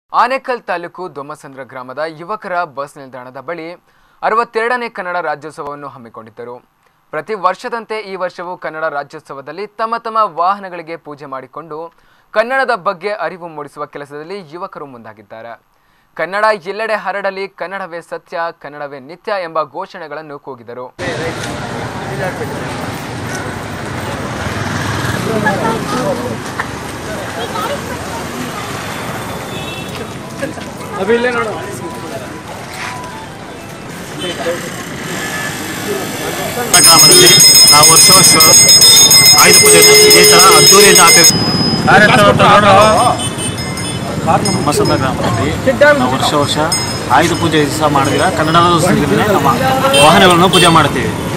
ಆನೇಕಲ್ ತಾಲೂಕು ದೊಮ್ಮಸಂದ್ರ ಗ್ರಾಮದ ಯುವಕರ ಬಸ್ ನಿಲ್ದಾಣದ ಬಳಿ ಅರವತ್ತೆರಡನೇ ಕನ್ನಡ ರಾಜ್ಯೋತ್ಸವವನ್ನು ಹಮ್ಮಿಕೊಂಡಿದ್ದರು ಪ್ರತಿ ವರ್ಷದಂತೆ ಈ ವರ್ಷವೂ ಕನ್ನಡ ರಾಜ್ಯೋತ್ಸವದಲ್ಲಿ ತಮ್ಮ ತಮ್ಮ ವಾಹನಗಳಿಗೆ ಪೂಜೆ ಮಾಡಿಕೊಂಡು ಕನ್ನಡದ ಬಗ್ಗೆ ಅರಿವು ಮೂಡಿಸುವ ಕೆಲಸದಲ್ಲಿ ಯುವಕರು ಮುಂದಾಗಿದ್ದಾರೆ ಕನ್ನಡ ಎಲ್ಲೆಡೆ ಹರಡಲಿ ಕನ್ನಡವೇ ಸತ್ಯ ಕನ್ನಡವೇ ನಿತ್ಯ ಎಂಬ ಘೋಷಣೆಗಳನ್ನು ಕೂಗಿದರು ಗ್ರಾಮದಲ್ಲಿ ನಾವು ವರ್ಷ ವರ್ಷ ಆಯುಧ ಪೂಜೆಯನ್ನು ಇದೇ ಥರ ಅದ್ದೂರಿಯಿಂದ ಆಚರಿಸ್ತೀವಿ ಮಸಂದ ಗ್ರಾಮದಲ್ಲಿ ನಾವು ವರ್ಷ ವರ್ಷ ಆಯುಧ ಪೂಜೆ ದಿವಸ ಮಾಡಿದ್ರೆ ಕನ್ನಡದ ದಿವಸದಲ್ಲಿ ನಮ್ಮ ವಾಹನಗಳನ್ನು ಪೂಜೆ ಮಾಡ್ತೀವಿ